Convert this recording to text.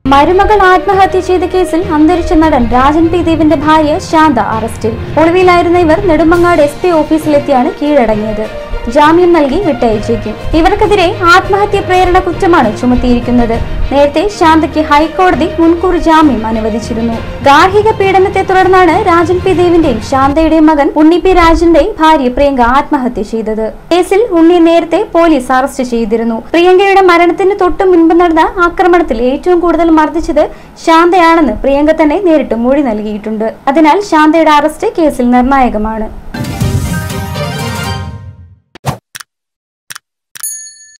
മരുമകൾ ആത്മഹത്യ ചെയ്ത കേസിൽ അന്തരിച്ച നടൻ രാജൻ പി ദേവിന്റെ ഭാര്യ ശാന്ത അറസ്റ്റിൽ ഒളിവിലായിരുന്ന ഇവർ നെടുമങ്ങാട് എസ് പി ഓഫീസിലെത്തിയാണ് കീഴടങ്ങിയത് ജാമ്യം നൽകി വിട്ടയച്ചേക്കും ഇവർക്കെതിരെ ആത്മഹത്യ പ്രേരണ കുറ്റമാണ് ചുമത്തിയിരിക്കുന്നത് നേരത്തെ ശാന്തയ്ക്ക് ഹൈക്കോടതി മുൻകൂർ ജാമ്യം അനുവദിച്ചിരുന്നു ഗാർഹിക പീഡനത്തെ തുടർന്നാണ് രാജൻ പി ദേവിന്റെയും ശാന്തയുടെയും മകൻ ഉണ്ണി പി രാജന്റെ ഭാര്യ പ്രിയങ്ക ആത്മഹത്യ ചെയ്തത് കേസിൽ ഉണ്ണിയെ നേരത്തെ പോലീസ് അറസ്റ്റ് ചെയ്തിരുന്നു പ്രിയങ്കയുടെ മരണത്തിന് തൊട്ടു മുൻപ് നടന്ന ആക്രമണത്തിൽ ഏറ്റവും കൂടുതൽ മർദ്ദിച്ചത് ശാന്തയാണെന്ന് പ്രിയങ്ക തന്നെ നേരിട്ട് മൊഴി നൽകിയിട്ടുണ്ട് അതിനാൽ ശാന്തയുടെ അറസ്റ്റ് കേസിൽ നിർണായകമാണ്